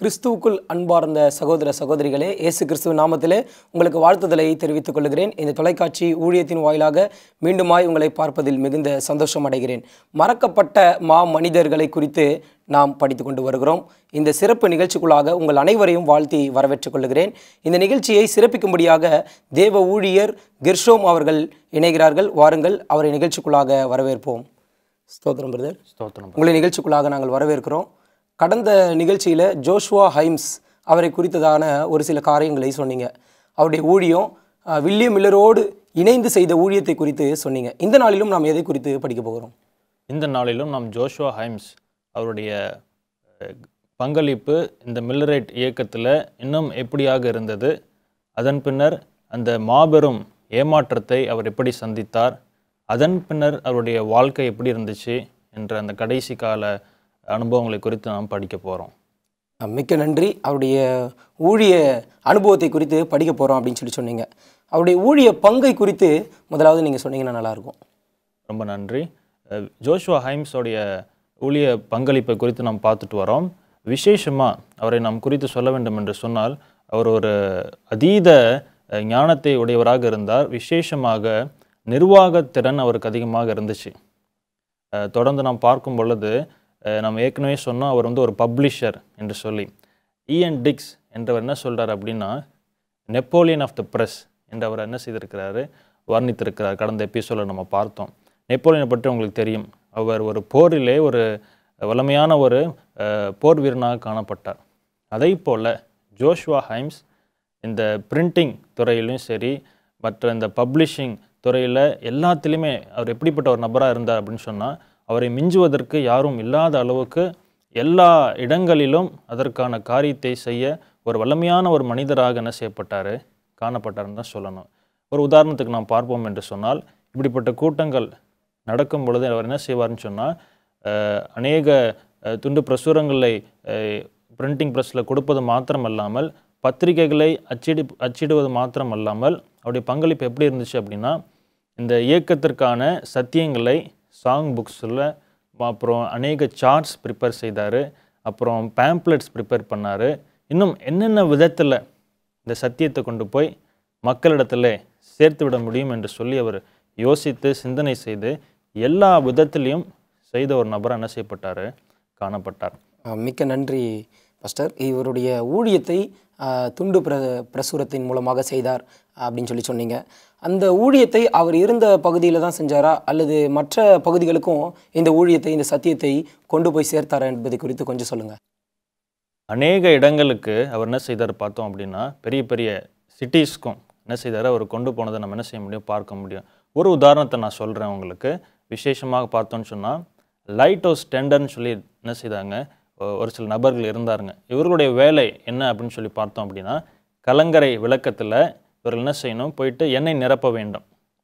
கிறிஸ்துவுக்குள் அன்பார்ந்த சகோதர சகோதரிகளே இயேசு கிறிஸ்துவ நாமத்திலே உங்களுக்கு வாழ்த்துதலை தெரிவித்துக் கொள்கிறேன் இந்த தொலைக்காட்சி ஊழியத்தின் வாயிலாக மீண்டுமாய் உங்களை பார்ப்பதில் மிகுந்த சந்தோஷம் அடைகிறேன் மறக்கப்பட்ட மா மனிதர்களை குறித்து நாம் படித்து கொண்டு வருகிறோம் இந்த சிறப்பு நிகழ்ச்சிக்குள்ளாக உங்கள் அனைவரையும் வாழ்த்தி வரவேற்றுக் கொள்கிறேன் இந்த நிகழ்ச்சியை சிறப்பிக்கும்படியாக தேவ ஊழியர் கிர்ஷோம் அவர்கள் இணைகிறார்கள் வாருங்கள் அவரை நிகழ்ச்சிக்குள்ளாக வரவேற்போம் ஸ்தோத்திரம் பிரதர் ஸ்தோத்திரம் உங்களை நிகழ்ச்சிக்குள்ளாக நாங்கள் வரவேற்கிறோம் கடந்த நிகழ்ச்சியில் ஜோஷுவா ஹைம்ஸ் அவரை குறித்ததான ஒரு சில காரியங்களை சொன்னீங்க அவருடைய ஊழியம் அஹ், வில்லியம் மில்லரோடு இணைந்து செய்த ஊழியத்தை குறித்து சொன்னீங்க இந்த நாளிலும் நாம் எதை குறித்து படிக்க போகிறோம் இந்த நாளிலும் நாம் ஜோஷுவா ஹைம்ஸ் அவருடைய அஹ், பங்களிப்பு இந்த மில்லரைட் இயக்கத்தில் இன்னும் எப்படியாக இருந்தது அதன் பின்னர் அந்த மாபெரும் ஏமாற்றத்தை அவர் எப்படி சந்தித்தார் அதன் பின்னர் அவருடைய வாழ்க்கை எப்படி இருந்துச்சு என்ற அந்த கடைசி கால அனுபவங்களை குறித்து நாம் படிக்க போகிறோம் அஹ், மிக்க நன்றி அவருடைய ஊழிய அனுபவத்தை குறித்து படிக்க போகிறோம் அப்படின்னு சொல்லி சொன்னீங்க அவருடைய ஊழிய பங்கை குறித்து முதலாவது நீங்கள் சொன்னீங்கன்னா நல்லாயிருக்கும் ரொம்ப நன்றி அஹ் ஜோஷுவா ஹைம்ஸோடைய ஊழிய பங்களிப்பை குறித்து நாம் பார்த்துட்டு வரோம் விசேஷமாக அவரை நாம் குறித்து சொல்ல வேண்டும் என்று சொன்னால் அவர் ஒரு அதீத அஹ், ஞானத்தை உடையவராக இருந்தார் விசேஷமாக நிர்வாகத் திறன் அவருக்கு அதிகமாக இருந்துச்சு அஹ், தொடர்ந்து நாம் பார்க்கும் பொழுது அஹ், நாம் ஏற்கனவே சொன்னோம் அவர் வந்து ஒரு பப்ளிஷர் என்று சொல்லி இஎன் டிக்ஸ் என்றவர் என்ன சொல்றார் அப்படின்னா நெப்போலியன் ஆஃப் த பிரஸ் என்று அவர் என்ன செய்திருக்கிறாரு வர்ணித்திருக்கிறார் கடந்த எபிசோடில் நம்ம பார்த்தோம் நெப்போலியனை பற்றி உங்களுக்கு தெரியும் அவர் ஒரு போரிலே ஒரு வலிமையான ஒரு அஹ், போர் வீரனாக காணப்பட்டார் அதை போல் ஜோஷுவா ஹைம்ஸ் இந்த பிரிண்டிங் துறையிலும் சரி மற்ற இந்த பப்ளிஷிங் துறையில் எல்லாத்துலேயுமே அவர் எப்படிப்பட்ட ஒரு நபராக இருந்தார் அப்படின்னு சொன்னால் அவரை மிஞ்சுவதற்கு யாரும் இல்லாத அளவுக்கு எல்லா இடங்களிலும் அதற்கான காரியத்தை செய்ய ஒரு வல்லமையான ஒரு மனிதராக என்ன செய்யப்பட்டார் காணப்பட்டார்னு தான் சொல்லணும் ஒரு உதாரணத்துக்கு நாம் பார்ப்போம் என்று சொன்னால் இப்படிப்பட்ட கூட்டங்கள் நடக்கும் பொழுது அவர் என்ன செய்வார்னு சொன்னால் அநேக அஹ், துண்டு பிரசுரங்களை பிரிண்டிங் ப்ரெஸ்ஸில் கொடுப்பது மாத்திரமல்லாமல் பத்திரிகைகளை அச்சிடு அச்சிடுவது மாத்திரமல்லாமல் அவருடைய பங்களிப்பு எப்படி இருந்துச்சு அப்படின்னா இந்த இயக்கத்திற்கான சத்தியங்களை சாங் புக்ஸில் அப்புறம் அநேக சார்ட்ஸ் ப்ரிப்பேர் செய்தார் அப்புறம் பேம்ப்ளெட்ஸ் ப்ரிப்பேர் பண்ணார் இன்னும் என்னென்ன விதத்தில் இந்த சத்தியத்தை கொண்டு போய் மக்களிடத்தில் சேர்த்து விட முடியும் என்று சொல்லி அவர் யோசித்து சிந்தனை செய்து எல்லா விதத்திலையும் செய்த ஒரு நபராக என்ன செய்யப்பட்டார் காணப்பட்டார் அஹ், மிக்க நன்றி பாஸ்டர் இவருடைய ஊழியத்தை அஹ், துண்டு பிர பிரசுரத்தின் மூலமாக செய்தார் அப்படின்னு சொல்லி சொன்னீங்க அந்த ஊழியத்தை அவர் இருந்த பகுதியில் தான் செஞ்சாரா அல்லது மற்ற பகுதிகளுக்கும் இந்த ஊழியத்தை இந்த சத்தியத்தை கொண்டு போய் சேர்த்தாரா என்பதை குறித்து கொஞ்சம் சொல்லுங்கள் அநேக இடங்களுக்கு அவர் என்ன செய்தார் பார்த்தோம் அப்படின்னா பெரிய பெரிய சிட்டிஸ்க்கும் என்ன செய்தார் அவர் கொண்டு போனதை நம்ம என்ன செய்ய முடியும் பார்க்க முடியும் ஒரு உதாரணத்தை நான் சொல்கிறேன் உங்களுக்கு விசேஷமாக பார்த்தோன்னு சொன்னால் லைட் ஹவுஸ் டெண்டர்னு சொல்லி என்ன செய்தாங்க ஒ- ஒரு சில நபர்கள் இருந்தாருங்க இவர்களுடைய வேலை என்ன அப்படின்னு சொல்லி பார்த்தோம் அப்படின்னா கலங்கரை விளக்கத்தில் இவர்கள் என்ன செய்யணும் போயிட்டு எண்ணெய் நிரப்ப வேண்டும்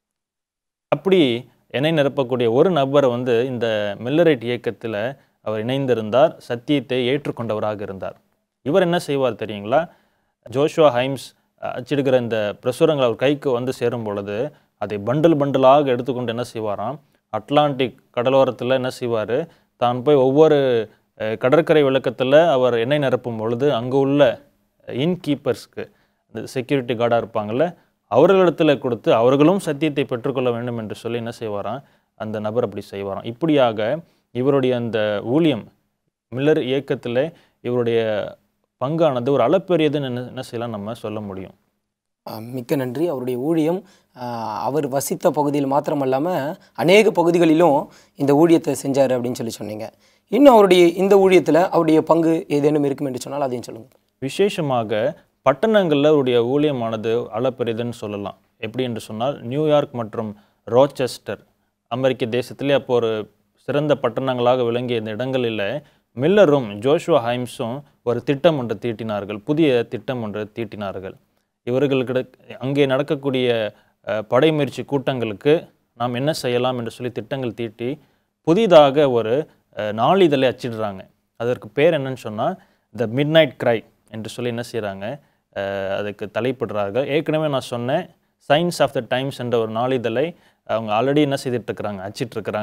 அப்படி எண்ணெய் நிரப்பக்கூடிய ஒரு நபர் வந்து இந்த மில்லரைட் இயக்கத்தில் அவர் இணைந்திருந்தார் சத்தியத்தை ஏற்றுக்கொண்டவராக இருந்தார் இவர் என்ன செய்வார் தெரியுங்களா ஜோஷுவா ஹைம்ஸ் அஹ், அச்சிடுகிற இந்த பிரசுரங்கள் அவர் கைக்கு வந்து சேரும் பொழுது அதை பண்டில் பண்டிலாக எடுத்துக்கொண்டு என்ன செய்வாராம் அட்லாண்டிக் கடலோரத்தில் என்ன செய்வார் தான் போய் ஒவ்வொரு அஹ், கடற்கரை விளக்கத்தில் அவர் எண்ணெய் நிரப்பும் பொழுது அங்கே உள்ள இன்கீப்பர்ஸ்க்கு இந்த செக்யூரிட்டி கார்டாக இருப்பாங்கள்ல அவர்களிடத்தில் கொடுத்து அவர்களும் சத்தியத்தை பெற்றுக்கொள்ள வேண்டும் என்று சொல்லி என்ன செய்வாராம் அந்த நபர் அப்படி செய்வாராம் இப்படியாக இவருடைய அந்த ஊழியம் மில்லர் இயக்கத்தில் இவருடைய பங்கானது ஒரு அளப்பெரியதுன்னு என்ன என்ன செய்யலாம் நம்ம சொல்ல முடியும் அஹ், மிக்க நன்றி அவருடைய ஊழியம் அஹ், அவர் வசித்த பகுதியில் மாத்திரமல்லாமல் அநேக பகுதிகளிலும் இந்த ஊழியத்தை செஞ்சார் அப்படின்னு சொல்லி சொன்னீங்க இன்னும் அவருடைய இந்த ஊழியத்தில் அவருடைய பங்கு ஏதேனும் இருக்கும் என்று சொன்னால் அதையும் சொல்லுங்கள் விசேஷமாக பட்டணங்களில் அவருடைய ஊழியமானது அளப்பெரிதுன்னு சொல்லலாம் எப்படி என்று சொன்னால் நியூயார்க் மற்றும் ரோச்செஸ்டர் அமெரிக்க தேசத்திலே அப்போ ஒரு சிறந்த பட்டணங்களாக விளங்கிய இந்த இடங்களில் மில்லரும் ஜோஷுவா ஹைம்ஸும் ஒரு திட்டம் ஒன்று தீட்டினார்கள் புதிய திட்டம் ஒன்று தீட்டினார்கள் இவர்களுக்கு அங்கே நடக்கக்கூடிய அஹ், படை முயற்சி கூட்டங்களுக்கு நாம் என்ன செய்யலாம் என்று சொல்லி திட்டங்கள் தீட்டி புதிதாக ஒரு அஹ், நாளிதழை அச்சிடுறாங்க அதற்கு பேர் என்னன்னு சொன்னால் த மிட் நைட் கிரை என்று சொல்லி என்ன செய்கிறாங்க அதுக்கு தலைப்பிடுறார்கள் ஏற்கனவே நான் சொன்னேன் சயின்ஸ் ஆஃப் த டைம்ஸ் என்ற ஒரு நாளிதழை அவங்க ஆல்ரெடி என்ன செய்துட்டு இருக்கிறாங்க அச்சிட்டு இருக்கிறாங்க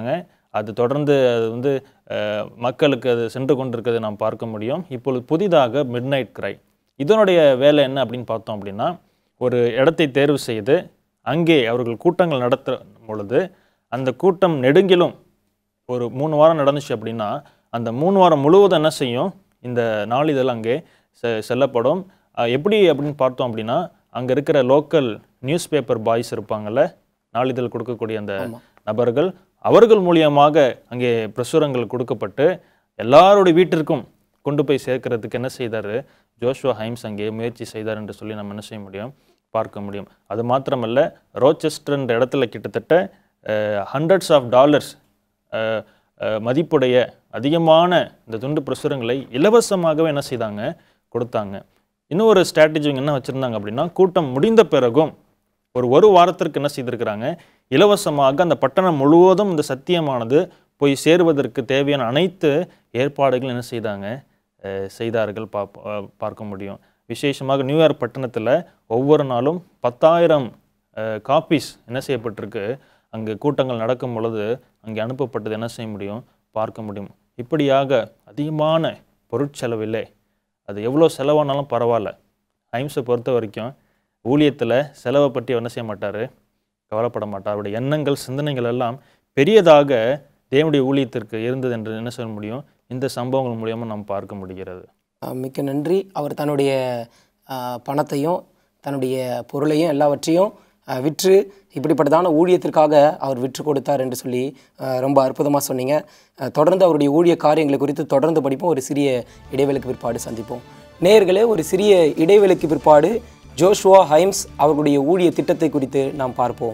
அது தொடர்ந்து அது வந்து அஹ், மக்களுக்கு அது சென்று கொண்டிருக்கிறதை நாம் பார்க்க முடியும் இப்பொழுது புதிதாக மிட் நைட் கிரை இதனுடைய வேலை என்ன அப்படின்னு பார்த்தோம் அப்படின்னா ஒரு இடத்தை தேர்வு செய்து அங்கே அவர்கள் கூட்டங்கள் நடத்தும் பொழுது அந்த கூட்டம் நெடுங்கிலும் ஒரு மூணு வாரம் நடந்துச்சு அப்படின்னா அந்த மூணு வாரம் முழுவதும் என்ன செய்யும் இந்த நாளிதழ் அங்கே செ செல்லப்படும் அஹ் எப்படி அப்படின்னு பார்த்தோம் அப்படின்னா அங்கே இருக்கிற லோக்கல் நியூஸ் பேப்பர் பாய்ஸ் இருப்பாங்கல்ல நாளிதழ் கொடுக்கக்கூடிய அந்த நபர்கள் அவர்கள் மூலியமாக அங்கே பிரசுரங்கள் கொடுக்கப்பட்டு எல்லாருடைய வீட்டிற்கும் கொண்டு போய் சேர்க்கறதுக்கு என்ன செய்தார் ஜோஷுவா ஹைம்ஸ் அங்கே முயற்சி செய்தார் என்று சொல்லி நம்ம என்ன செய்ய முடியும் பார்க்க முடியும் அது மாத்திரமல்ல ரோச்செஸ்டர்ன்ற இடத்துல கிட்டத்தட்ட ஹண்ட்ரட்ஸ் ஆஃப் டாலர்ஸ் மதிப்புடைய அதிகமான இந்த துண்டு பிரசுரங்களை இலவசமாகவே என்ன செய்தாங்க கொடுத்தாங்க இன்னொரு ஸ்ட்ராட்டஜி என்ன வச்சுருந்தாங்க அப்படின்னா கூட்டம் முடிந்த பிறகும் ஒரு ஒரு வாரத்திற்கு என்ன செய்திருக்கிறாங்க இலவசமாக அந்த பட்டணம் முழுவதும் இந்த சத்தியமானது போய் சேருவதற்கு தேவையான அனைத்து ஏற்பாடுகளும் என்ன செய்தாங்க அஹ் செய்தார்கள் பாப் அஹ் பார்க்க முடியும் விசேஷமாக நியூயார்க் பட்டணத்தில் ஒவ்வொரு நாளும் பத்தாயிரம் காப்பீஸ் என்ன செய்யப்பட்டிருக்கு அங்கே கூட்டங்கள் நடக்கும் பொழுது அங்கே அனுப்பப்பட்டது என்ன செய்ய முடியும் பார்க்க முடியும் இப்படியாக அதிகமான பொருட்செலவில்லை அது எவ்வளோ செலவானாலும் பரவாயில்ல ஹைம்ஸை பொறுத்த வரைக்கும் ஊழியத்தில் செலவை பற்றி என்ன செய்ய மாட்டார் கவலைப்பட மாட்டார் அவருடைய எண்ணங்கள் சிந்தனைகள் எல்லாம் பெரியதாக தேவனுடைய ஊழியத்திற்கு இருந்தது என்று என்ன சொல்ல முடியும் இந்த சம்பவங்கள் மூலியமாக நாம் பார்க்க முடிகிறது அஹ் மிக்க நன்றி அவர் தன்னுடைய அஹ், பணத்தையும் தன்னுடைய பொருளையும் எல்லாவற்றையும் அஹ், விற்று இப்படிப்பட்டதான ஊழியத்திற்காக அவர் விற்று கொடுத்தார் என்று சொல்லி அஹ், ரொம்ப அற்புதமாக சொன்னீங்க அஹ், தொடர்ந்து அவருடைய ஊழிய காரியங்களை குறித்து தொடர்ந்து படிப்போம் ஒரு சிறிய இடைவேளைக்கு பிற்பாடு சந்திப்போம் நேயர்களே ஒரு சிறிய இடைவேளைக்கு பிற்பாடு ஜோஷுவா ஹைம்ஸ் அவர்களுடைய ஊழிய திட்டத்தை குறித்து நாம் பார்ப்போம்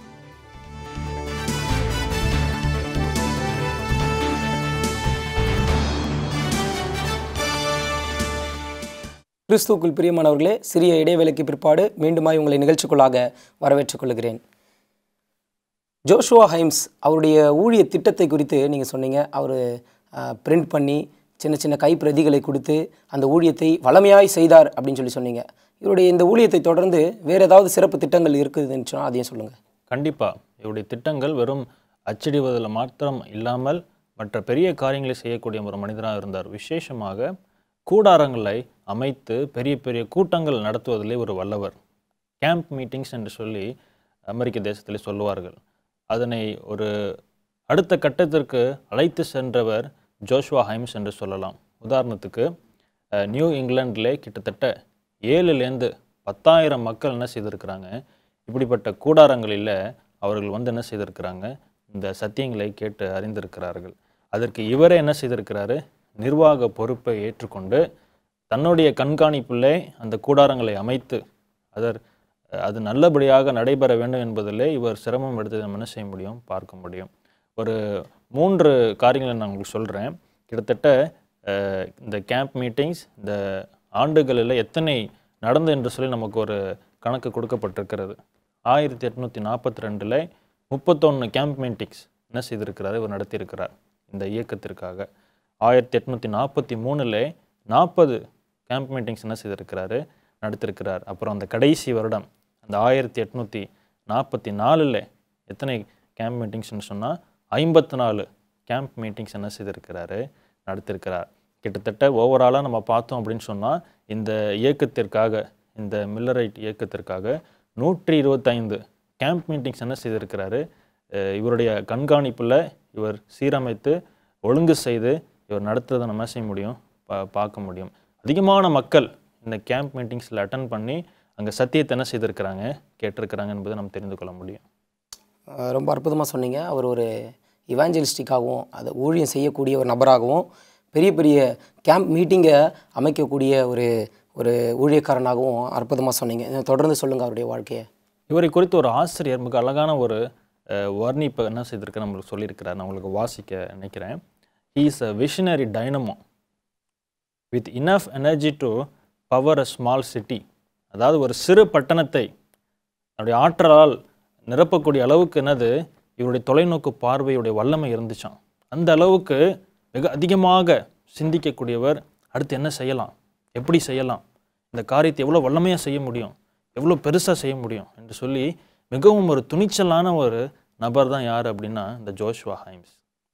கிறிஸ்துவுக்குள் பிரியமானவர்களே சிறிய இடைவேளைக்கு பிற்பாடு மீண்டுமாய் உங்களை நிகழ்ச்சிக்குள்ளாக வரவேற்றுக் கொள்கிறேன் ஜோஷுவா ஹைம்ஸ் அவருடைய ஊழிய திட்டத்தை குறித்து நீங்கள் சொன்னீங்க அவர் பிரிண்ட் பண்ணி சின்ன சின்ன கைப்பிரதிகளை கொடுத்து அந்த ஊழியத்தை வளமையாய் செய்தார் அப்படின்னு சொல்லி சொன்னீங்க இவருடைய இந்த ஊழியத்தை தொடர்ந்து வேறு ஏதாவது சிறப்பு திட்டங்கள் இருக்குதுன்னு சொன்னால் அதையும் சொல்லுங்கள் கண்டிப்பாக இவருடைய திட்டங்கள் வெறும் அச்சிடுவதில் மாத்திரம் இல்லாமல் மற்ற பெரிய காரியங்களை செய்யக்கூடிய ஒரு மனிதராக இருந்தார் விசேஷமாக கூடாரங்களை அமைத்து பெரிய பெரிய கூட்டங்கள் நடத்துவதிலே ஒரு வல்லவர் கேம்ப் மீட்டிங்ஸ் என்று சொல்லி அமெரிக்க தேசத்திலே சொல்லுவார்கள் அதனை ஒரு அடுத்த கட்டத்திற்கு அழைத்து சென்றவர் ஜோஷுவா ஹைம்ஸ் என்று சொல்லலாம் உதாரணத்துக்கு அஹ், நியூ இங்கிலாண்டிலே கிட்டத்தட்ட ஏழுலேருந்து பத்தாயிரம் மக்கள் என்ன செய்திருக்கிறாங்க இப்படிப்பட்ட கூடாரங்களில் அவர்கள் வந்து என்ன செய்திருக்கிறாங்க இந்த சத்தியங்களை கேட்டு அறிந்திருக்கிறார்கள் அதற்கு இவரே என்ன செய்திருக்கிறாரு நிர்வாக பொறுப்பை ஏற்றுக்கொண்டு தன்னுடைய கண்காணிப்பிலே அந்த கூடாரங்களை அமைத்து அதர் அது நல்லபடியாக நடைபெற வேண்டும் என்பதிலே இவர் சிரமம் எடுத்து நம்ம என்ன செய்ய முடியும் பார்க்க முடியும் ஒரு மூன்று காரியங்களை நான் உங்களுக்கு சொல்கிறேன் கிட்டத்தட்ட அஹ், இந்த கேம்ப் மீட்டிங்ஸ் இந்த ஆண்டுகளில் எத்தனை நடந்து என்று சொல்லி நமக்கு ஒரு கணக்கு கொடுக்கப்பட்டிருக்கிறது ஆயிரத்தி எட்நூற்றி நாற்பத்தி ரெண்டில் முப்பத்தொன்று கேம்ப் மீட்டிங்ஸ் என்ன செய்திருக்கிறார் இவர் நடத்தியிருக்கிறார் இந்த இயக்கத்திற்காக ஆயிரத்தி எட்நூற்றி நாற்பத்தி மூணில் நாற்பது கேம்ப் மீட்டிங்ஸ் என்ன செய்திருக்கிறாரு நடத்திருக்கிறார் அப்புறம் அந்த கடைசி வருடம் அந்த ஆயிரத்தி எட்நூற்றி நாற்பத்தி நாலில் எத்தனை கேம்ப் மீட்டிங்ஸ்னு சொன்னால் ஐம்பத்தி நாலு கேம்ப் மீட்டிங்ஸ் என்ன செய்திருக்கிறாரு நடத்திருக்கிறார் கிட்டத்தட்ட ஓவராலாக நம்ம பார்த்தோம் அப்படின்னு சொன்னால் இந்த இயக்கத்திற்காக இந்த மில்லரைட் இயக்கத்திற்காக நூற்றி இருபத்தைந்து கேம்ப் மீட்டிங்ஸ் என்ன செய்திருக்கிறாரு அஹ் இவருடைய கண்காணிப்பில் இவர் சீரமைத்து ஒழுங்கு செய்து இவர் நடத்துறதை நம்ம என்ன செய்ய முடியும் பா பார்க்க முடியும் அதிகமான மக்கள் இந்த கேம்ப் மீட்டிங்ஸில் அட்டன் பண்ணி அங்கே சத்தியத்தை என்ன செய்திருக்கிறாங்க கேட்டிருக்கிறாங்க என்பதை நம்ம தெரிந்து கொள்ள முடியும் அஹ் ரொம்ப அற்புதமாக சொன்னீங்க அவர் ஒரு இவாஞ்சலிஸ்டிக்காகவும் அதை ஊழியம் செய்யக்கூடிய ஒரு நபராகவும் பெரிய பெரிய கேம்ப் மீட்டிங்கை அமைக்கக்கூடிய ஒரு ஒரு ஊழியக்காரனாகவும் அற்புதமாக சொன்னீங்க இன்னும் தொடர்ந்து சொல்லுங்கள் அவருடைய வாழ்க்கையை இவரை குறித்து ஒரு ஆசிரியர் மிக அழகான ஒரு அஹ், வர்ணிப்பை என்ன செய்திருக்க நம்மளுக்கு சொல்லியிருக்கிறார் நான் உங்களுக்கு வாசிக்க நினைக்கிறேன் he is a visionary dynamo with enough energy to power a small city அதாவது ஒரு சிறு பட்டணத்தை அவருடைய ஆற்றலால் நிரப்பக்கூடிய அளவுக்கு என்னது இவருடைய தொலைநோக்கு பார்வையுடைய வல்லமை இருந்துச்சாம் அந்த அளவுக்கு மிக அதிகமாக சிந்திக்கக்கூடியவர் அடுத்து என்ன செய்யலாம் எப்படி செய்யலாம் இந்த காரியத்தை எவ்வளோ வல்லமையாக செய்ய முடியும் எவ்வளோ பெருசாக செய்ய முடியும் என்று சொல்லி மிகவும் ஒரு துணிச்சலான ஒரு நபர் தான் யார் அப்படின்னா இந்த ஜோஷ்வா ஹைம்ஸ்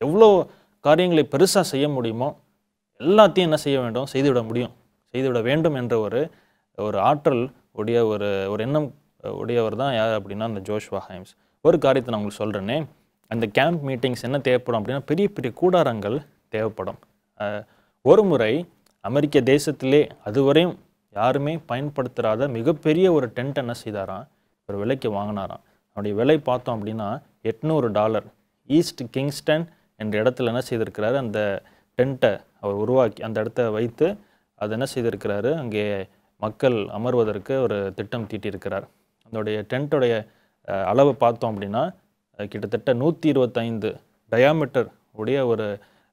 எவ்வளோ காரியங்களை பெருசாக செய்ய முடியுமோ எல்லாத்தையும் என்ன செய்ய வேண்டும் செய்துவிட முடியும் செய்துவிட வேண்டும் என்ற ஒரு ஒரு ஆற்றல் உடைய ஒரு ஒரு எண்ணம் உடையவர் தான் யார் அப்படின்னா அந்த ஜோஷ்வா ஹைம்ஸ் ஒரு காரியத்தை நான் உங்களுக்கு சொல்கிறேனே அந்த கேம்ப் மீட்டிங்ஸ் என்ன தேவைப்படும் அப்படின்னா பெரிய பெரிய கூடாரங்கள் தேவைப்படும் அஹ், ஒரு முறை அமெரிக்க தேசத்திலே அதுவரையும் யாருமே பயன்படுத்தாத மிகப்பெரிய ஒரு டென்ட் என்ன செய்தாராம் ஒரு விலைக்கு வாங்கினாராம் அவருடைய விலை பார்த்தோம் அப்படின்னா எட்நூறு டாலர் ஈஸ்ட் கிங்ஸ்டன் என்ற இடத்துல என்ன செய்திருக்கிறாரு அந்த டென்ட்டை அவர் உருவாக்கி அந்த இடத்த வைத்து அதை என்ன செய்திருக்கிறாரு அங்கே மக்கள் அமர்வதற்கு ஒரு திட்டம் தீட்டியிருக்கிறார் அதனுடைய டென்ட்டோடைய அஹ், அளவு பார்த்தோம் அப்படின்னா அஹ், கிட்டத்தட்ட நூற்றி இருபத்தைந்து டயாமீட்டர் உடைய ஒரு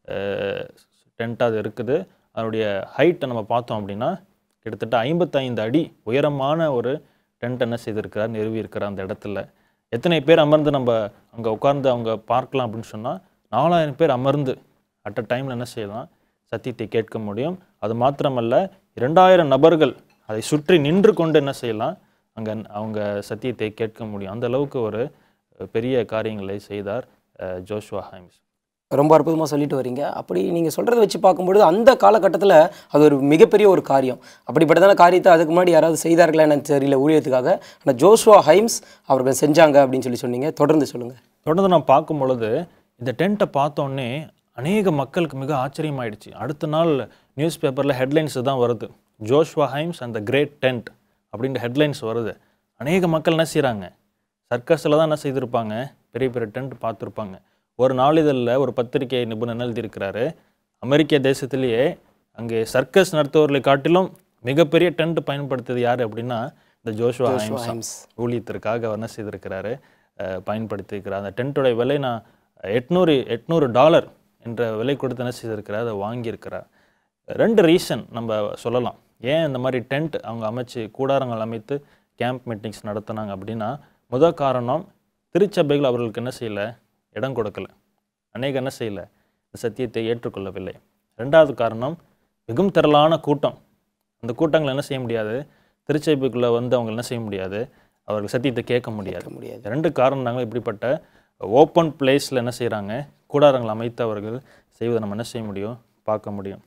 டென்ட் அது இருக்குது அதனுடைய ஹைட்டை நம்ம பார்த்தோம் அப்படின்னா கிட்டத்தட்ட ஐம்பத்தைந்து அடி உயரமான ஒரு டென்ட் என்ன செய்திருக்கிறார் நிறுவி இருக்கிறார் அந்த இடத்துல எத்தனை பேர் அமர்ந்து நம்ம அங்கே உட்கார்ந்து அவங்க பார்க்கலாம் அப்படின்னு சொன்னால் நாலாயிரம் பேர் அமர்ந்து அட் அ டைமில் என்ன செய்யலாம் சத்தியத்தை கேட்க முடியும் அது மாத்திரமல்ல இரண்டாயிரம் நபர்கள் அதை சுற்றி நின்று கொண்டு என்ன செய்யலாம் அங்கே அவங்க சத்தியத்தை கேட்க முடியும் அந்த அளவுக்கு ஒரு அஹ், பெரிய காரியங்களை செய்தார் அஹ், ஜோஷுவா ஹைம்ஸ் ரொம்ப அற்புதமாக சொல்லிட்டு வரீங்க அப்படி நீங்கள் சொல்கிறத வச்சு பார்க்கும்பொழுது அந்த காலகட்டத்தில் அது ஒரு மிகப்பெரிய ஒரு காரியம் அப்படிப்பட்டதான காரியத்தை அதுக்கு முன்னாடி யாராவது செய்தார்களா எனக்கு தெரியல ஊழியத்துக்காக ஆனால் ஜோஷுவா ஹைம்ஸ் அவர்கள் செஞ்சாங்க அப்படின்னு சொல்லி சொன்னீங்க தொடர்ந்து சொல்லுங்கள் தொடர்ந்து நான் பார்க்கும் பொழுது இந்த டென்ட்டை பார்த்தோன்னே அநேக மக்களுக்கு மிக ஆச்சரியமாயிடுச்சு அடுத்த நாள் நியூஸ் பேப்பரில் ஹெட்லைன்ஸ் தான் வருது Joshua Himes and the great tent அப்படின்ற ஹெட்லைன்ஸ் வருது அநேக மக்கள் என்ன செய்கிறாங்க சர்க்கஸில் தான் என்ன செய்திருப்பாங்க பெரிய பெரிய டென்ட் பார்த்துருப்பாங்க ஒரு நாளிதழில் ஒரு பத்திரிகை நிபுணர் எழுதியிருக்கிறாரு அமெரிக்க தேசத்திலேயே அங்கே சர்க்கஸ் நடத்துவர்களை காட்டிலும் மிகப்பெரிய டென்ட் பயன்படுத்தியது யார் அப்படின்னா இந்த ஜோஷ்வா ஹைம்ஸ் தான். ஹைம்ஸ் ஊழியத்திற்காக அவர் என்ன செய்திருக்கிறாரு அஹ், பயன்படுத்தியிருக்கிறார் அந்த டென்ட்டோடைய விலை நான் எட்நூறு எட்நூறு டாலர் என்ற விலை கொடுத்து என்ன செய்திருக்கிறார் அதை வாங்கியிருக்கிறார் ரெண்டு ரீசன் நம்ம சொல்லலாம் ஏன் இந்த மாதிரி டென்ட் அவங்க அமைச்சு கூடாரங்கள் அமைத்து கேம்ப் மீட்டிங்ஸ் நடத்துனாங்க அப்படின்னா முதல் காரணம் திருச்சபைகள் அவர்களுக்கு என்ன செய்யலை இடம் கொடுக்கல அநேக என்ன செய்யலை இந்த சத்தியத்தை ஏற்றுக்கொள்ளவில்லை ரெண்டாவது காரணம் மிகவும் திரளான கூட்டம் அந்த கூட்டங்களை என்ன செய்ய முடியாது திருச்சபைக்குள்ளே வந்து அவங்க என்ன செய்ய முடியாது அவர்கள் சத்தியத்தை கேட்க முடியாது கேட்க முடியாது ரெண்டு காரணங்கள் இப்படிப்பட்ட ஓப்பன் பிளேஸில் என்ன செய்கிறாங்க கூடாரங்கள் அமைத்து அவர்கள் செய்வதை நம்ம என்ன செய்ய முடியும் பார்க்க முடியும்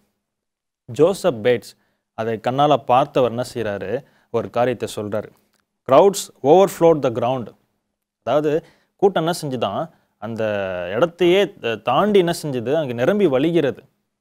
ஜோசப் பேட்ஸ் அதை கண்ணால் பார்த்தவர் என்ன செய்கிறாரு ஒரு காரியத்தை சொல்கிறாரு க்ரௌட்ஸ் ஓவர்ஃப்ளோட் த கிரவுண்ட் அதாவது கூட்டம் என்ன செஞ்சுதான் அந்த இடத்தையே த- தாண்டி என்ன செஞ்சுது அங்கே நிரம்பி வழிகிறது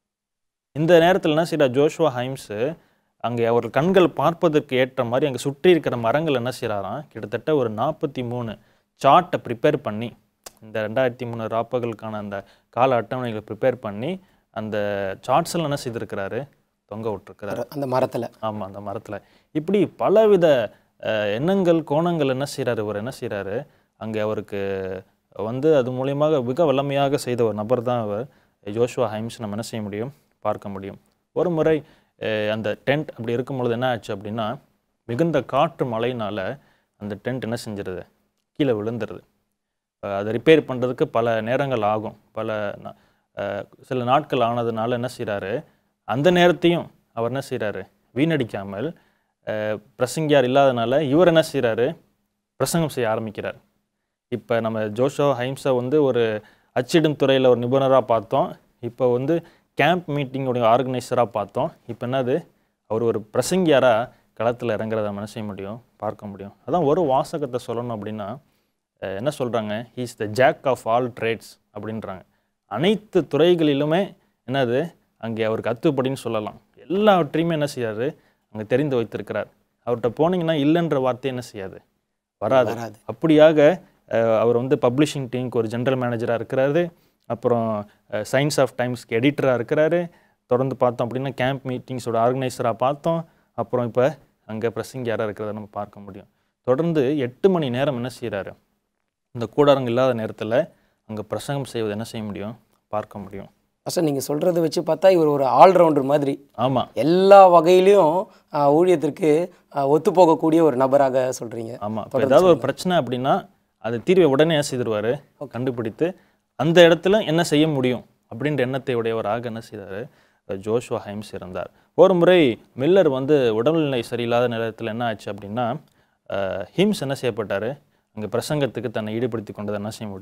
இந்த நேரத்தில் என்ன செய்யறா ஜோஷுவா ஹைம்ஸு அங்கே அவர் கண்கள் பார்ப்பதற்கு ஏற்ற மாதிரி அங்கே சுற்றி இருக்கிற மரங்கள் என்ன செய்கிறாராம் கிட்டத்தட்ட ஒரு நாற்பத்தி மூணு சார்ட்டை ப்ரிப்பேர் பண்ணி இந்த ரெண்டாயிரத்தி மூணு ராப்பகலுக்கான அந்த கால அட்டவணைகளை ப்ரிப்பேர் பண்ணி அந்த சார்ட்ஸில் என்ன செய்திருக்கிறாரு தொங்க விட்டுருக்கிறாரு அந்த மரத்தில் ஆமாம் அந்த மரத்தில் இப்படி பலவித அஹ், எண்ணங்கள் கோணங்கள் என்ன செய்கிறாரு இவர் என்ன செய்கிறாரு அங்கே அவருக்கு வந்து அது மூலியமாக மிக வல்லமையாக செய்த ஒரு நபர் தான் அவர் ஜோஷுவா ஹைம்ஸ் நம்ம என்ன செய்ய முடியும் பார்க்க முடியும் ஒரு முறை அஹ், அந்த டென்ட் அப்படி இருக்கும் பொழுது என்ன ஆச்சு அப்படின்னா மிகுந்த காற்று மழையினால் அந்த டென்ட் என்ன செஞ்சிருது கீழே விழுந்துருது அஹ், அதை ரிப்பேர் பண்ணுறதுக்கு பல நேரங்கள் ஆகும் பல நா- அஹ், சில நாட்கள் ஆனதுனால என்ன செய்கிறாரு அந்த நேரத்தையும் அவர் என்ன செய்கிறாரு வீணடிக்காமல் அஹ், பிரசங்கியார் இல்லாதனால இவர் என்ன செய்கிறாரு பிரசங்கம் செய்ய ஆரம்பிக்கிறார் இப்போ நம்ம ஜோஷோ ஹைம்ஸை வந்து ஒரு அச்சிடும் துறையில் ஒரு நிபுணராக பார்த்தோம் இப்போ வந்து கேம்ப் மீட்டிங்கோடைய ஆர்கனைசராக பார்த்தோம் இப்போ என்னது அவர் ஒரு பிரசங்கியாராக களத்தில் இறங்குறத நம்ம என்ன செய்ய முடியும் பார்க்க முடியும் அதான் ஒரு வாசகத்தை சொல்லணும் அப்படின்னா அஹ், என்ன சொல்கிறாங்க he's the jack of all trades அப்படின்றாங்க அனைத்து துறைகளிலுமே என்னது அங்கே அவருக்கு அத்துப்படின்னு சொல்லலாம் எல்லாவற்றையுமே என்ன செய்யாரு அங்கே தெரிந்து வைத்திருக்கிறார் அவர்கிட்ட போனீங்கன்னா இல்லைன்ற வார்த்தை என்ன செய்யாது வராது வராது அப்படியாக அஹ், அவர் வந்து பப்ளிஷிங் டீமுக்கு ஒரு ஜெனரல் மேனேஜராக இருக்கிறாரு அப்புறம் சயின்ஸ் ஆஃப் டைம்ஸ்க்கு எடிட்டராக இருக்கிறாரு தொடர்ந்து பார்த்தோம் அப்படின்னா கேம்ப் மீட்டிங்ஸோட ஆர்கனைசராக பார்த்தோம் அப்புறம் இப்போ அங்கே பிரசங்கியாராக இருக்கிறத நம்ம பார்க்க முடியும் தொடர்ந்து எட்டு மணி நேரம் என்ன செய்கிறாரு இந்த கூடாரங்க இல்லாத நேரத்தில் அங்கே பிரசங்கம் செய்வது என்ன செய்ய முடியும் பார்க்க முடியும் சார் நீங்கள் சொல்கிறத வச்சு பார்த்தா இவர் ஒரு ஆல்ரவுண்டர் மாதிரி ஆமாம் எல்லா வகையிலையும் ஆஹ், ஊழியத்திற்கு ஆஹ், ஒத்துப்போகக்கூடிய ஒரு நபராக சொல்கிறீங்க ஆமாம் இப்போ ஏதாவது ஒரு பிரச்சனை அப்படின்னா அது தீர்வை உடனே என்ன செய்திருவார் கண்டுபிடித்து அந்த இடத்துல என்ன செய்ய முடியும் அப்படின்ற எண்ணத்தை உடையவராக என்ன செய்தார் ஜோஷுவா ஹைம்ஸ் இருந்தார் ஒரு முறை மில்லர் வந்து உடல்நிலை சரியில்லாத நேரத்தில் என்ன ஆச்சு அப்படின்னா அஹ், ஹிம்ஸ் என்ன செய்யப்பட்டார் அங்கே பிரசங்கத்துக்கு தன்னை ஈடுபடுத்தி கொண்டதை என்ன செய்ய முடியும்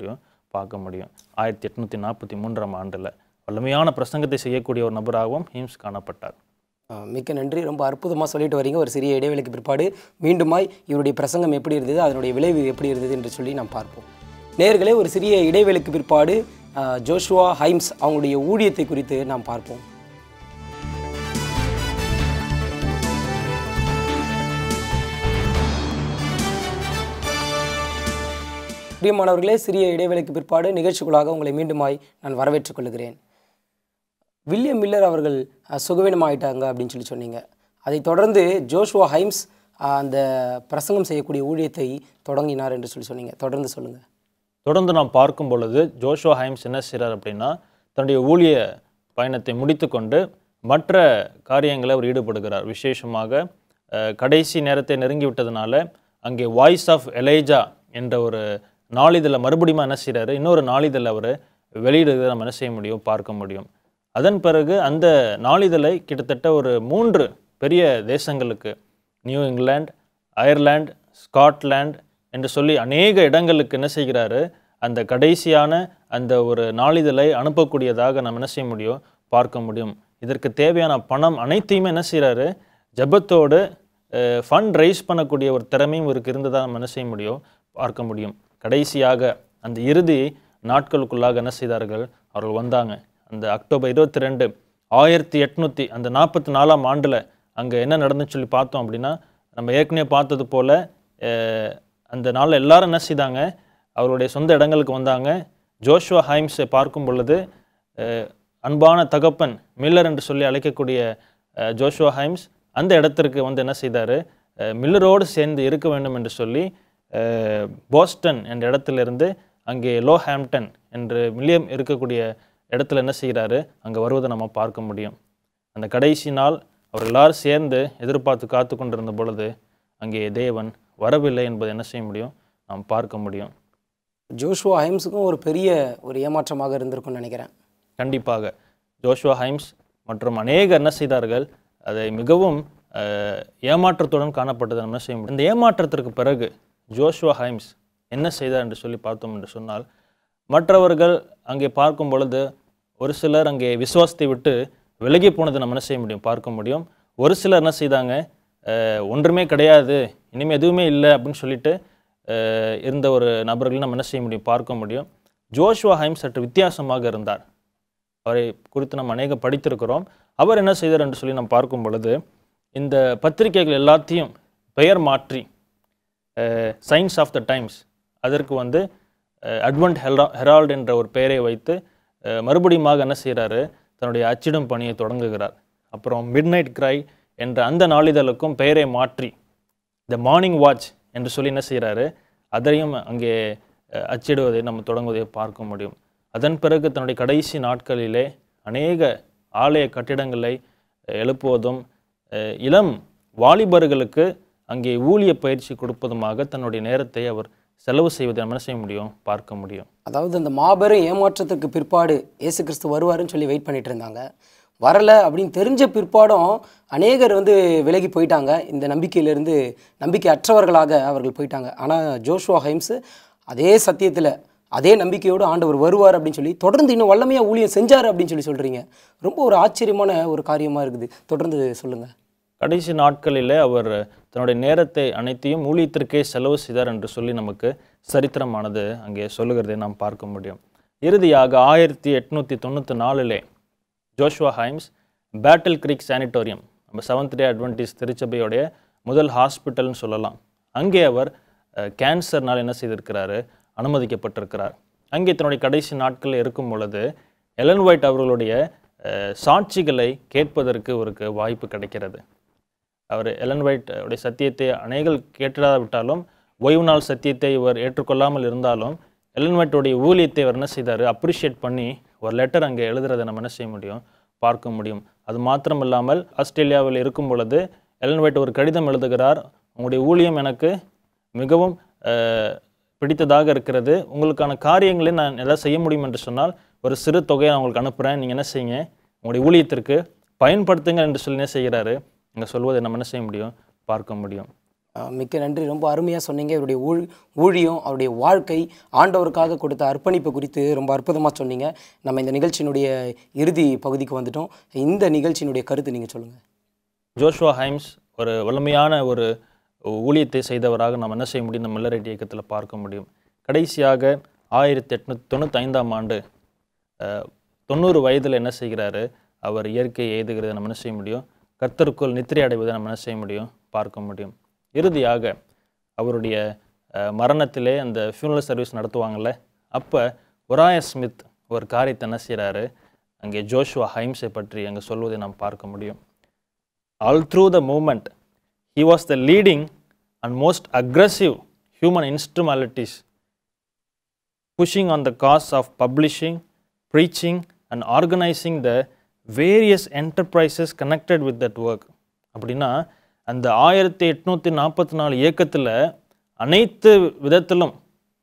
பார்க்க முடியும் ஆயிரத்தி எட்நூற்றி நாற்பத்தி மூன்றாம் ஆண்டில் வலிமையான பிரசங்கத்தை செய்யக்கூடிய ஒரு நபராகவும் ஹீம்ஸ் காணப்பட்டார் ஆ, மிக்க நன்றி ரொம்ப அற்புதமாக சொல்லிட்டு வரீங்க ஒரு சிறிய இடைவெளிக்கு பிற்பாடு மீண்டுமாய் இவருடைய பிரசங்கம் எப்படி இருந்தது அதனுடைய விளைவு எப்படி இருந்தது என்று சொல்லி நாம் பார்ப்போம் நேர்களே ஒரு சிறிய இடைவெளிக்கு பிற்பாடு ஆ, ஜோஷுவா ஹைம்ஸ் அவங்களுடைய ஊழியத்தை குறித்து நாம் பார்ப்போம் பிரியமானவர்களே சிறிய இடைவெளிக்கு பிற்பாடு நிகழ்ச்சிக்குள்ளாக உங்களை மீண்டுமாய் நான் வரவேற்றுக் கொள்கிறேன் வில்லியம் மில்லர் அவர்கள் அஹ், சுகவீனமாயிட்டாங்க அப்படின்னு சொல்லி சொன்னீங்க அதைத் தொடர்ந்து ஜோஷுவா ஹைம்ஸ் அஹ், அந்த பிரசங்கம் செய்யக்கூடிய ஊழியத்தை தொடங்கினார் என்று சொல்லி சொன்னீங்க தொடர்ந்து சொல்லுங்கள் தொடர்ந்து நாம் பார்க்கும் பொழுது ஜோஷுவா ஹைம்ஸ் என்ன செய்கிறார் அப்படின்னா தன்னுடைய ஊழிய பயணத்தை முடித்துக்கொண்டு மற்ற காரியங்களை அவர் ஈடுபடுகிறார் விசேஷமாக அஹ், கடைசி நேரத்தை நெருங்கி விட்டதுனால அங்கே வாய்ஸ் ஆஃப் எலைஜா என்ற ஒரு நாளிதழில் மறுபடியும் என்ன செய்கிறாரு இன்னொரு நாளிதழில் அவர் வெளியிடுறதை நம்ம என்ன செய்ய முடியும் பார்க்க முடியும் அதன் பிறகு அந்த நாளிதழை கிட்டத்தட்ட ஒரு மூன்று பெரிய தேசங்களுக்கு நியூ இங்கிலாந்து அயர்லாந்து ஸ்காட்லாந்து என்று சொல்லி அநேக இடங்களுக்கு என்ன செய்கிறாரு அந்த கடைசியான அந்த ஒரு நாளிதழை அனுப்பக்கூடியதாக நம்ம என்ன செய்ய முடியும் பார்க்க முடியும் இதற்கு தேவையான பணம் அனைத்தையுமே என்ன செய்கிறாரு ஜெபத்தோடு ஃபண்ட் ரைஸ் பண்ணக்கூடிய ஒரு திறமையும் இவருக்கு இருந்ததாக நம்ம என்ன செய்ய முடியும் பார்க்க முடியும் கடைசியாக அந்த இறுதி நாட்களுக்குள்ளாக என்ன செய்தார்கள் அவர்கள் வந்தாங்க அந்த அக்டோபர் இருபத்தி ரெண்டு ஆயிரத்தி எட்நூற்றி அந்த நாற்பத்தி நாலாம் ஆண்டில் அங்கே என்ன நடந்துச்சு சொல்லி பார்த்தோம் அப்படின்னா நம்ம ஏற்கனவே பார்த்தது போல் அந்த நாளில் எல்லாரும் என்ன செய்தாங்க அவருடைய சொந்த இடங்களுக்கு வந்தாங்க ஜோஷுவா ஹைம்ஸை பார்க்கும் பொழுது அஹ், அன்பான தகப்பன் மில்லர் என்று சொல்லி அழைக்கக்கூடிய அஹ், ஜோஷுவா ஹைம்ஸ் அந்த இடத்திற்கு வந்து என்ன செய்தார் மில்லரோடு சேர்ந்து இருக்க வேண்டும் என்று சொல்லி அஹ், போஸ்டன் என்ற இடத்திலிருந்து அங்கே லோஹாம்ப்டன் என்று மில்லியம் இருக்கக்கூடிய இடத்துல என்ன செய்கிறாரு அங்கே வருவதை நம்ம பார்க்க முடியும் அந்த கடைசி நாள் அவர் எல்லாரும் சேர்ந்து எதிர்பார்த்து காத்து கொண்டிருந்த பொழுது அங்கே தேவன் வரவில்லை என்பதை என்ன செய்ய முடியும் நாம் பார்க்க முடியும் ஜோஷுவா ஹைம்ஸுக்கும் ஒரு பெரிய ஒரு ஏமாற்றமாக இருந்திருக்கும்னு நினைக்கிறேன் கண்டிப்பாக ஜோஷுவா ஹைம்ஸ் மற்றும் அநேகர் என்ன செய்தார்கள் அதை மிகவும் அஹ், ஏமாற்றத்துடன் காணப்பட்டதை நம்ம என்ன செய்ய முடியும் இந்த ஏமாற்றத்திற்கு பிறகு ஜோஷுவா ஹைம்ஸ் என்ன செய்தார் என்று சொல்லி பார்த்தோம் என்று சொன்னால் மற்றவர்கள் அங்கே பார்க்கும் பொழுது ஒரு சிலர் அங்கே விசுவாசத்தை விட்டு விலகி போனதை நம்ம என்ன செய்ய முடியும் பார்க்க முடியும் ஒரு சிலர் என்ன செய்தாங்க அஹ், ஒன்றுமே கிடையாது இனிமேல் எதுவுமே இல்லை அப்படின்னு சொல்லிட்டு அஹ், இருந்த ஒரு நபர்கள் நம்ம என்ன செய்ய முடியும் பார்க்க முடியும் ஜோஷுவா ஹைம்ஸ் சற்று வித்தியாசமாக இருந்தார் அவரை குறித்து நம்ம அநேக படித்திருக்கிறோம் அவர் என்ன செய்தார் என்று சொல்லி நாம் பார்க்கும் பொழுது இந்த பத்திரிகைகள் எல்லாத்தையும் பெயர் மாற்றி சயின்ஸ் ஆஃப் த டைம்ஸ் அதற்கு வந்து அட்வென்ட் ஹெரா ஹெரால்ட் என்ற ஒரு பெயரை வைத்து அஹ், மறுபடியுமாக என்ன செய்கிறாரு தன்னுடைய அச்சிடும் பணியை தொடங்குகிறார் அப்புறம் மிட் நைட் கிரை என்ற அந்த நாளிதழுக்கும் பெயரை மாற்றி த மார்னிங் வாட்ச் என்று சொல்லி என்ன செய்கிறாரு அதையும் அங்கே அஹ், அச்சிடுவதை நம்ம தொடங்குவதை பார்க்க முடியும் அதன் பிறகு தன்னுடைய கடைசி நாட்களிலே அநேக ஆலய கட்டிடங்களை அஹ், எழுப்புவதும் அஹ், இளம் வாலிபர்களுக்கு அங்கே ஊழிய பயிற்சி கொடுப்பதுமாக தன்னுடைய நேரத்தை அவர் செலவு செய்வதை நம்ம என்ன செய்ய முடியும் பார்க்க முடியும் அதாவது அந்த மாபெரும் ஏமாற்றத்துக்கு பிற்பாடு இயேசு கிறிஸ்து வருவாருன்னு சொல்லி வெயிட் பண்ணிட்டு இருந்தாங்க வரல அப்படின்னு தெரிஞ்ச பிற்பாடும் அநேகர் வந்து விலகி போயிட்டாங்க இந்த நம்பிக்கையிலிருந்து நம்பிக்கை அற்றவர்களாக அவர்கள் போயிட்டாங்க ஆனால் ஜோஷுவா ஹைம்ஸ் அதே சத்தியத்தில் அதே நம்பிக்கையோடு ஆண்டவர் வருவார் அப்படின்னு சொல்லி தொடர்ந்து இன்னும் வல்லமையாக ஊழியம் செஞ்சார் அப்படின்னு சொல்லி சொல்கிறீங்க ரொம்ப ஒரு ஆச்சரியமான ஒரு காரியமாக இருக்குது தொடர்ந்து சொல்லுங்கள் கடைசி நாட்களிலே அவர் தன்னுடைய நேரத்தை அனைத்தையும் ஊழியத்திற்கே செலவு செய்தார் என்று சொல்லி நமக்கு சரித்திரமானது அங்கே சொல்லுகிறதை நாம் பார்க்க முடியும் இறுதியாக ஆயிரத்தி எட்நூற்றி தொண்ணூற்றி நாலிலே Joshua Himes Battle Creek Sanitarium நம்ம செவன்த் டே அட்வென்டிஸ் திருச்சபையோடைய முதல் ஹாஸ்பிட்டல்னு சொல்லலாம் அங்கே அவர் அஹ், கேன்சர்னால் என்ன செய்திருக்கிறாரு அனுமதிக்கப்பட்டிருக்கிறார் அங்கே தன்னுடைய கடைசி நாட்களில் இருக்கும் பொழுது எலன் ஒயிட் அவர்களுடைய அஹ், சாட்சிகளை கேட்பதற்கு அவருக்கு வாய்ப்பு கிடைக்கிறது அவர் எலன் ஒயிட் உடைய சத்தியத்தை அநேகர் கேட்டிராவிட்டாலும் ஓய்வு நாள் சத்தியத்தை இவர் ஏற்றுக்கொள்ளாமல் இருந்தாலும் எலன் ஒயிட்டுடைய ஊழியத்தை அவர் என்ன செய்தார் அப்ரிஷியேட் பண்ணி ஒரு லெட்டர் அங்கே எழுதுறதை நம்ம என்ன செய்ய முடியும் பார்க்க முடியும் அது மாத்திரம் இல்லாமல் ஆஸ்திரேலியாவில் இருக்கும் பொழுது எலன் ஒயிட் ஒரு கடிதம் எழுதுகிறார் உங்களுடைய ஊழியம் எனக்கு மிகவும் அஹ், பிடித்ததாக இருக்கிறது உங்களுக்கான காரியங்களை நான் எதாவது செய்ய முடியும் என்று சொன்னால் ஒரு சிறு தொகையை நான் உங்களுக்கு அனுப்புகிறேன் நீங்கள் என்ன செய்யுங்க உங்களுடைய ஊழியத்திற்கு பயன்படுத்துங்க என்று சொல்லி என்ன செய்கிறாரு இங்கே சொல்வதை நம்ம என்ன செய்ய முடியும் பார்க்க முடியும் அஹ் மிக்க நன்றி ரொம்ப அருமையாக சொன்னீங்க இவருடைய ஊழ் ஊழியம் அவருடைய வாழ்க்கை ஆண்டவருக்காக கொடுத்த அர்ப்பணிப்பு குறித்து ரொம்ப அற்புதமாக சொன்னீங்க நம்ம இந்த நிகழ்ச்சியினுடைய இறுதி பகுதிக்கு வந்துட்டோம் இந்த நிகழ்ச்சியினுடைய கருத்து நீங்கள் சொல்லுங்கள் ஜோஷுவா ஹைம்ஸ் ஒரு வலிமையான ஒரு ஊழியத்தை செய்தவராக நாம் என்ன செய்ய முடியும் இந்த மில்லரைட் இயக்கத்தில் பார்க்க முடியும் கடைசியாக ஆயிரத்தி எட்நூத்தி தொண்ணூற்றி ஐந்தாம் ஆண்டு அஹ், தொண்ணூறு வயதில் என்ன செய்கிறாரு அவர் இயற்கையை எய்துகிறதை நம்ம என்ன செய்ய முடியும் கர்த்தருக்குள் நித்திரை அடைவதை நம்ம என்ன செய்ய முடியும் பார்க்க முடியும் இறுதியாக அவருடைய அஹ், மரணத்திலே அந்த ஃபியூனல் சர்வீஸ் நடத்துவாங்கள்ல அப்போ ஒராய ஸ்மித் ஒரு காரியத்தை என்ன செய்கிறாரு அங்கே ஜோஷுவா ஹைம்ஸை பற்றி அங்கே சொல்வதை நாம் பார்க்க முடியும் all through the movement, he was the leading and most aggressive human instrumentalities, pushing on the cause of publishing, preaching, and organizing the various enterprises connected with that work. அப்படின்னா அந்த ஆயிரத்தி எட்நூற்றி நாற்பத்தி நாலு இயக்கத்தில் அனைத்து விதத்திலும்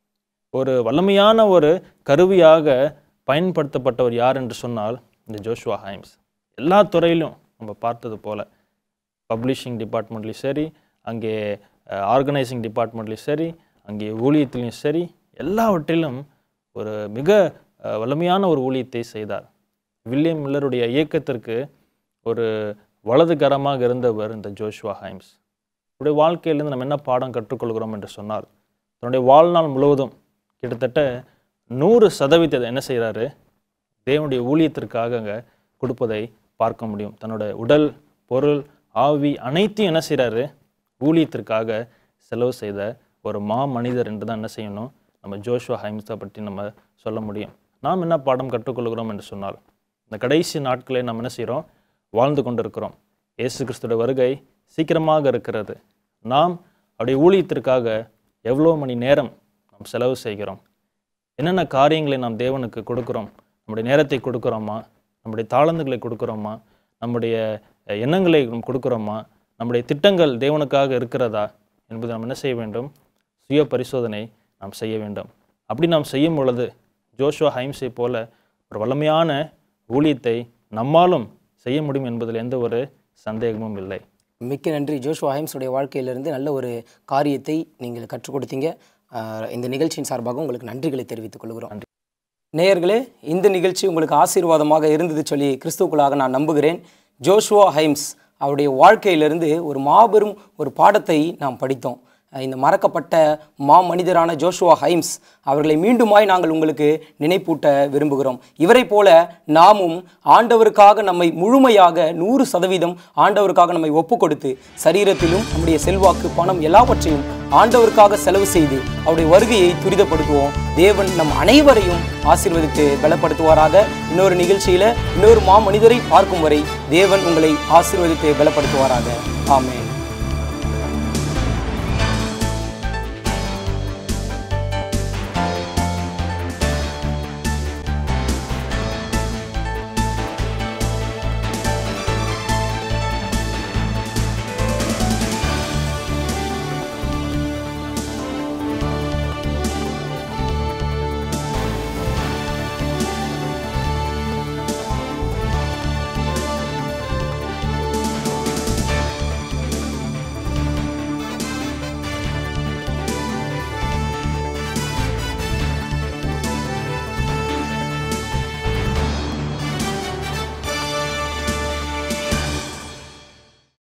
ஒரு வல்லமையான ஒரு கருவியாக பயன்படுத்தப்பட்டவர் யார் என்று சொன்னால் இந்த ஜோஷுவா ஹைம்ஸ் எல்லா துறையிலும் நம்ம பார்த்தது போல பப்ளிஷிங் டிபார்ட்மெண்ட்லேயும் சரி அங்கே ஆர்கனைசிங் டிபார்ட்மெண்ட்லேயும் சரி அங்கே ஊழியத்திலையும் சரி எல்லாவற்றிலும் ஒரு மிக அஹ், வலிமையான ஒரு ஊழியத்தை செய்தார் வில்லியம் மில்லருடைய இயக்கத்திற்கு ஒரு வலதுகரமாக இருந்தவர் இந்த ஜோஷுவா ஹைம்ஸ் அவருடைய வாழ்க்கையிலிருந்து நம்ம என்ன பாடம் கற்றுக்கொள்கிறோம் என்று சொன்னால் தன்னுடைய வாழ்நாள் முழுவதும் கிட்டத்தட்ட நூறு சதவீதத்தை என்ன செய்கிறாரு தேவனுடைய ஊழியத்திற்காக அங்கே கொடுப்பதை பார்க்க முடியும் தன்னோட உடல் பொருள் ஆவி அனைத்தையும் என்ன செய்கிறாரு ஊழியத்திற்காக செலவு செய்த ஒரு மா மனிதர் என்று தான் என்ன செய்யணும் நம்ம ஜோஷுவா ஹைம்ஸை பற்றி நம்ம சொல்ல முடியும் நாம் என்ன பாடம் கற்றுக்கொள்கிறோம் என்று சொன்னால் இந்த கடைசி நாட்களை நம்ம என்ன செய்கிறோம் வாழ்ந்து கொண்டிருக்கிறோம் இயேசு கிறிஸ்துவோட வருகை சீக்கிரமாக இருக்கிறது நாம் அவருடைய ஊழியத்திற்காக எவ்வளோ மணி நேரம் நாம் செலவு செய்கிறோம் என்னென்ன காரியங்களை நாம் தேவனுக்கு கொடுக்குறோம் நம்முடைய நேரத்தை கொடுக்குறோமா நம்முடைய தாளந்துகளை கொடுக்குறோமா நம்முடைய அஹ், எண்ணங்களை நாம் கொடுக்குறோமா நம்முடைய திட்டங்கள் தேவனுக்காக இருக்கிறதா என்பதை நாம் என்ன செய்ய வேண்டும் சுய பரிசோதனை நாம் செய்ய வேண்டும் அப்படி நாம் செய்யும் பொழுது ஜோஷுவா ஹைம்ஸை போல ஒரு வல்லமையான ஊழியத்தை நம்மாலும் செய்ய முடியும் என்பதில் எந்த ஒரு சந்தேகமும் இல்லை மிக்க நன்றி ஜோஷுவா ஹைம்ஸுடைய வாழ்க்கையிலிருந்து நல்ல ஒரு காரியத்தை நீங்கள் கற்றுக் கொடுத்தீங்க ஆஹ் இந்த நிகழ்ச்சியின் சார்பாக உங்களுக்கு நன்றிகளை தெரிவித்துக் கொள்கிறோம் நேயர்களே இந்த நிகழ்ச்சி உங்களுக்கு ஆசீர்வாதமாக இருந்தது சொல்லி கிறிஸ்துக்குள்ளாக நான் நம்புகிறேன் ஜோஷுவா ஹைம்ஸ் அவருடைய வாழ்க்கையிலிருந்து ஒரு மாபெரும் ஒரு பாடத்தை நாம் படித்தோம் அஹ் இந்த மறக்கப்பட்ட மா மனிதரான ஜோஷுவா ஹைம்ஸ் அவர்களை மீண்டுமாய் நாங்கள் உங்களுக்கு நினைப்பூட்ட விரும்புகிறோம் இவரை போல நாமும் ஆண்டவருக்காக நம்மை முழுமையாக நூறு சதவீதம் ஆண்டவருக்காக நம்மை ஒப்பு கொடுத்து சரீரத்திலும் நம்முடைய செல்வாக்கு பணம் எல்லாவற்றையும் ஆண்டவருக்காக செலவு செய்து அவருடைய வருகையை துரிதப்படுத்துவோம் தேவன் நம் அனைவரையும் ஆசீர்வதித்து பலப்படுத்துவாராக இன்னொரு நிகழ்ச்சியில இன்னொரு மா மனிதரை பார்க்கும் வரை தேவன் உங்களை ஆசீர்வதித்து பலப்படுத்துவாராக ஆமென்